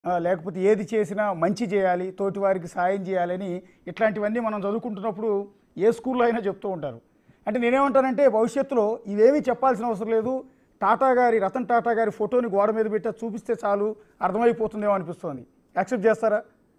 ఆ, లేకపోతే ఏది చేసినా మంచి చేయాలి తోటి వారికి సాయం చేయాలని ఇట్లాంటివన్నీ మనం చదువుకుంటున్నప్పుడు ఏ స్కూల్లో అయినా చెప్తూ ఉంటారు అంటే నేనేమంటానంటే భవిష్యత్తులో ఇవేమీ చెప్పాల్సిన అవసరం లేదు టాటా గారి రతన్ టాటా గారి ఫోటోని గోడ మీద పెట్టి అది చూపిస్తే చాలు అర్థమైపోతుందేమో అనిపిస్తోంది యాక్సెప్ట్ చేస్తారా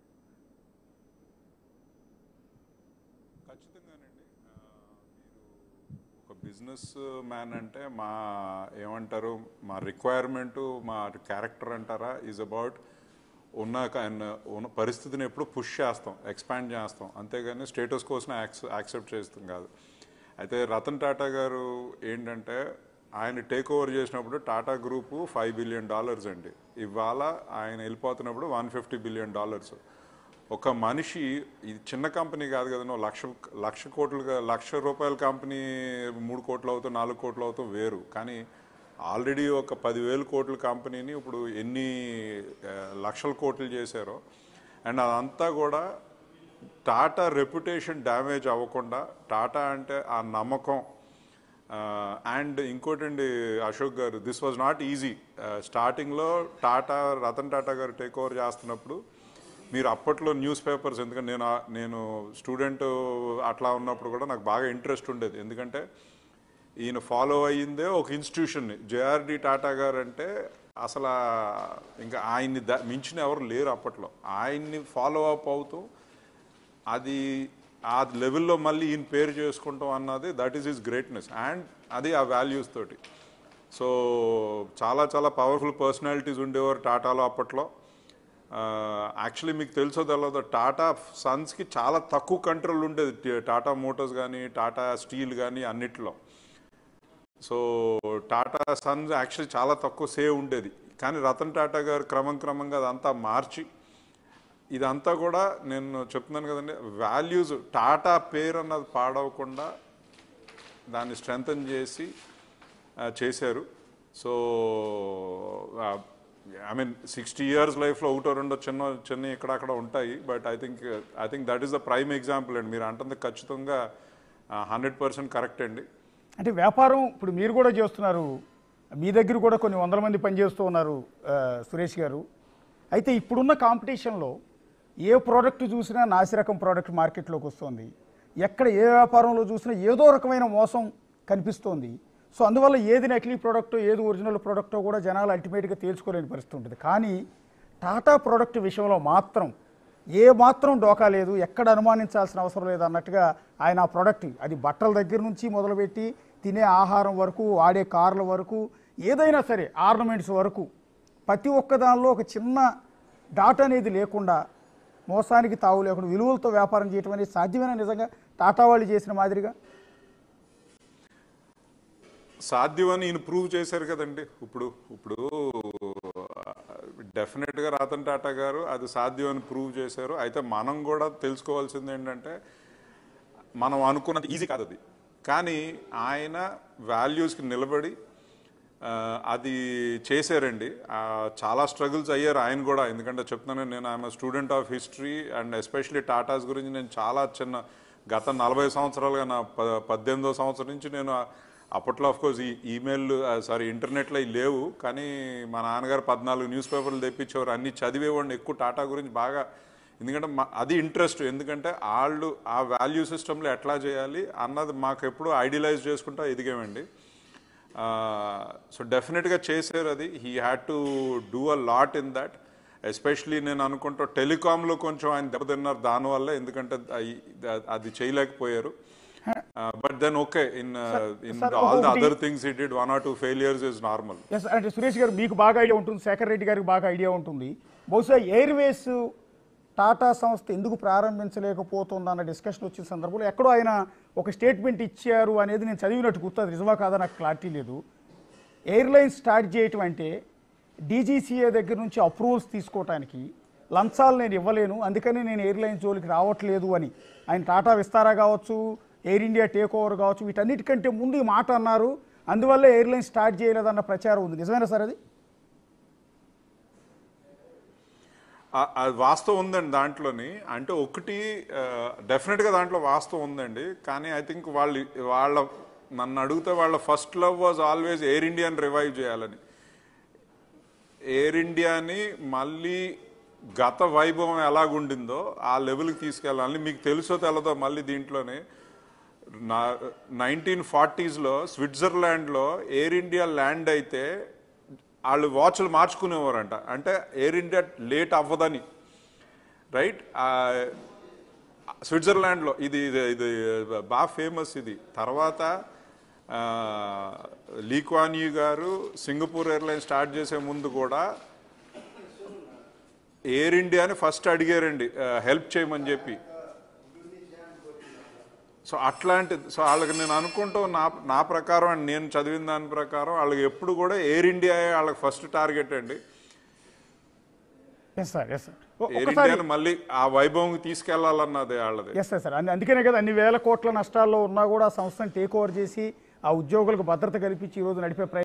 ఖచ్చితంగానండి ఆ, మీరు ఒక బిజినెస్ మ్యాన్ అంటే మా ఏమంటారు మా రిక్వైర్మెంట్ మా క్యారెక్టర్ అంటారా ఈజ్ అబౌట్ ఉన్న క- ఉన్న పరిస్థితిని ఎప్పుడు పుష్ చేస్తాం ఎక్స్పాండ్ చేస్తాం అంతేగాని స్టేటస్ కోసం యాక్సెప్ట్ చేస్తాం కాదు అయితే రతన్ టాటా గారు ఏంటంటే ఆయన టేక్ ఓవర్ చేసినప్పుడు Tata group five billion dollars అండి ఇవాళ ఆయన వెళ్ళిపోతున్నప్పుడు వన్ ఫిఫ్టీ బిలియన్ డాలర్స్ ఒక మనిషి ఇది చిన్న కంపెనీ కాదు కదా నువ్వు లక్ష లక్ష కోట్లుగా లక్ష రూపాయల కంపెనీ మూడు కోట్లు అవుతాం నాలుగు కోట్లు అవుతాం వేరు కానీ ఆల్రెడీ ఒక పదివేల కోట్ల కంపెనీని ఇప్పుడు ఎన్ని ఆ, లక్షల కోట్లు చేశారో అండ్ అదంతా కూడా టాటా రెప్యుటేషన్ డ్యామేజ్ అవ్వకుండా టాటా అంటే ఆ నమ్మకం అండ్ ఇంకోటండి అశోక్ గారు దిస్ వాజ్ నాట్ ఈజీ స్టార్టింగ్లో టాటా రతన్ టాటా గారు టేక్ ఓవర్ చేస్తున్నప్పుడు మీరు అప్పట్లో న్యూస్ పేపర్స్ ఎందుకంటే నేను ఆ- నేను స్టూడెంట్ అట్లా ఉన్నప్పుడు కూడా నాకు బాగా ఇంట్రెస్ట్ ఉండేది ఎందుకంటే ఈయన ఫాలో అయ్యిందే ఒక ఇన్స్టిట్యూషన్ని జేఆర్డి టాటా గారు అంటే అసలు ఆ- ఇంకా ఆయన్ని ద- మించిన ఎవరు లేరు అప్పట్లో ఆయన్ని ఫాలో అప్ అవుతూ అది ఆ లెవెల్లో మళ్ళీ ఈయన పేరు చేసుకుంటాం అన్నది that is his greatness and అది ఆ వాల్యూస్ తోటి సో చాలా చాలా పవర్ఫుల్ పర్సనాలిటీస్ ఉండేవారు టాటాలో అప్పట్లో యాక్చువల్లీ మీకు తెలుసో తెలియదు టాటా సన్స్కి చాలా తక్కువ కంట్రోల్ ఉండేది ట- టాటా మోటార్స్ కానీ టాటా స్టీల్ కానీ అన్నిట్లో సో టాటా సన్స్ యాక్చువల్లీ చాలా తక్కువ సేవ్ ఉండేది కానీ రతన్ టాటా గారు క్రమం క్రమంగా అదంతా మార్చి ఇదంతా కూడా నేను చెప్తున్నాను కదండి వాల్యూస్ టాటా పేరు అన్నది పాడవకుండా దాన్ని స్ట్రెంగ్తన్ చేసి ఆ, చేశారు so I mean sixty years లైఫ్లో ఒకటో రెండో చిన్న చిన్న ఇక్కడ అక్కడ ఉంటాయి but I think I think that is the prime example అండి మీరు అంటుంది ఖచ్చితంగా హండ్రెడ్ పర్సెంట్ కరెక్ట్ అండి అంటే వ్యాపారం ఇప్పుడు మీరు కూడా చేస్తున్నారు మీ దగ్గర కూడా కొన్ని వందల మంది పనిచేస్తూ ఉన్నారు ఆ, సురేష్ గారు అయితే ఇప్పుడున్న కాంపిటీషన్లో ఏ ప్రోడక్ట్ చూసినా నాసిరకం ప్రోడక్ట్ మార్కెట్లోకి వస్తుంది ఎక్కడ ఏ వ్యాపారంలో చూసినా ఏదో రకమైన మోసం కనిపిస్తోంది సో అందువల్ల ఏది నకిలీ ప్రోడక్టో ఏది ఒరిజినల్ ప్రోడక్టో కూడా జనాలు అల్టిమేట్గా తేల్చుకోలేని పరిస్థితి ఉంటుంది కానీ టాటా ప్రోడక్ట్ విషయంలో మాత్రం ఏ మాత్రం డోకా లేదు ఎక్కడ అనుమానించాల్సిన అవసరం లేదు అన్నట్టుగా ఆయన ఆ ప్రోడక్ట్ అది బట్టల దగ్గర నుంచి మొదలుపెట్టి తినే ఆహారం వరకు వాడే కార్ల వరకు ఏదైనా సరే ఆర్నమెంట్స్ వరకు ప్రతి ఒక్క దానిలో ఒక చిన్న డాట్ అనేది లేకుండా మోసానికి తావు లేకుండా విలువలతో వ్యాపారం చేయటం అనేది సాధ్యమైన నిజంగా టాటా వాళ్ళు చేసిన మాదిరిగా సాధ్యమని ఈయన ప్రూవ్ చేశారు కదండి ఇప్పుడు ఇప్పుడు డెఫినెట్గా రతన్ టాటా గారు అది సాధ్యం అని ప్రూవ్ చేశారు అయితే మనం కూడా తెలుసుకోవాల్సింది ఏంటంటే మనం అనుకున్నది ఈజీ కాదు అది కానీ ఆయన వాల్యూస్కి నిలబడి ఆ, అది చేశారండి ఆ, చాలా స్ట్రగుల్స్ అయ్యారు ఆయన కూడా ఎందుకంటే చెప్తున్నాను నేను I'm student of history and especially Tatas గురించి నేను చాలా చిన్న గత నలభై సంవత్సరాలుగా నా ప పద్దెనిమిదో సంవత్సరం నుంచి నేను ఆ- అప్పట్లో ఆఫ్ కోర్స్ ఈ ఈమెయిల్ సారీ ఇంటర్నెట్లో అవి లేవు కానీ మా నాన్నగారు పద్నాలుగు న్యూస్ పేపర్లు తెప్పించేవారు అన్ని చదివేవాడిని ఎక్కువ టాటా గురించి బాగా ఎందుకంటే మా అది ఇంట్రెస్ట్ ఎందుకంటే వాళ్ళు ఆ వాల్యూ సిస్టంలో ఎట్లా చేయాలి అన్నది మాకు ఎప్పుడు ఐడియలైజ్ చేసుకుంటా ఎదిగామండి సో డెఫినెట్గా చేశారు అది he had to do a lot in that especially నేను అనుకుంటా టెలికాంలో కొంచెం ఆయన దెబ్బతిన్నారు దానివల్ల ఎందుకంటే అయి- అది చేయలేకపోయారు but then okay in in sir, all the ఒకటి- other things it did one or two failures is normal yes అంటే సురేష్ గారు మీకు బాగా ఐడియా ఉంటుంది శేఖర్ రెడ్డి గారికి బాగా ఐడియా ఉంటుంది బహుశా ఎయిర్వేస్ టాటా సంస్థ ఎందుకు ప్రారంభించలేకపోతుంది అన్న డిస్కషన్ వచ్చిన సందర్భంలో ఎక్కడో ఆయన ఒక స్టేట్మెంట్ ఇచ్చారు అనేది నేను చదివినట్టు గుర్తు అది నిజమా కాదా నాకు క్లారిటీ లేదు ఎయిర్లైన్స్ స్టార్ట్ చేయటం అంటే డీజీసీఏ దగ్గర నుంచి అప్రూవల్స్ తీసుకోవటానికి లంచాలు నేను ఇవ్వలేను అందుకని నేను ఎయిర్లైన్స్ జోలికి రావట్లేదు అని ఆయన టాటా విస్తారా కావచ్చు ఎయిర్ ఇండియా టేక్ ఓవర్ కావచ్చు వీటన్నిటికంటే ముందు ఈ మాట అన్నారు అందువల్ల ఎయిర్లైన్స్ స్టార్ట్ చేయలేదన్న ప్రచారం ఉంది నిజమేనా సార్ అది ఆ- ఆ వాస్తవం ఉందండి దాంట్లోని అంటే ఒకటి డెఫినెట్గా దాంట్లో వాస్తవం ఉందండి కానీ ఐ థింక్ వాళ్ళు వాళ్ళ నన్ను అడిగితే వాళ్ళ first love was always air ఇండియాని రివైవ్ చేయాలని ఎయిర్ ఇండియాని మళ్ళీ గత వైభవం ఎలాగుండిందో ఆ లెవెల్కి తీసుకెళ్ళాలని మీకు తెలుసో తెలదో మళ్ళీ దీంట్లోనే నా నైన్టీన్ ఫార్టీస్లో స్విట్జర్లాండ్లో ఎయిర్ ఇండియా ల్యాండ్ అయితే వాళ్ళు వాచ్లు మార్చుకునేవారంట అంటే ఎయిర్ ఇండియా లేట్ అవ్వదని రైట్ స్విట్జర్లాండ్లో ఇది ఇది ఇది బాగా ఫేమస్ ఇది తర్వాత ఆ, Lee Kuan Yew garu Singapore airline start చేసే ముందు కూడా ఎయిర్ ఇండియాని ఫస్ట్ అడిగారండి హెల్ప్ చేయమని చెప్పి సో అట్లాంటి సో వాళ్ళకి నేను అనుకుంటూ నా నా ప్రకారం అండ్ నేను చదివిన దాని ప్రకారం వాళ్ళకి ఎప్పుడు కూడా ఎయిర్ ఇండియా వాళ్ళకి ఫస్ట్ టార్గెట్ అండి yes sir yes sir air ఒకసారి ఇండియాని మళ్ళీ ఆ వైభవం తీసుకెళ్లాలన్నది వాళ్ళది ఎస్ సార్ అందు- అందుకనే కదా అన్ని వేల కోట్ల నష్టాల్లో ఉన్నా కూడా ఆ సంస్థను టేక్ ఓవర్ చేసి ఆ ఉద్యోగులకు భద్రత కల్పించి ఈరోజు నడిపే ప్రయత్నం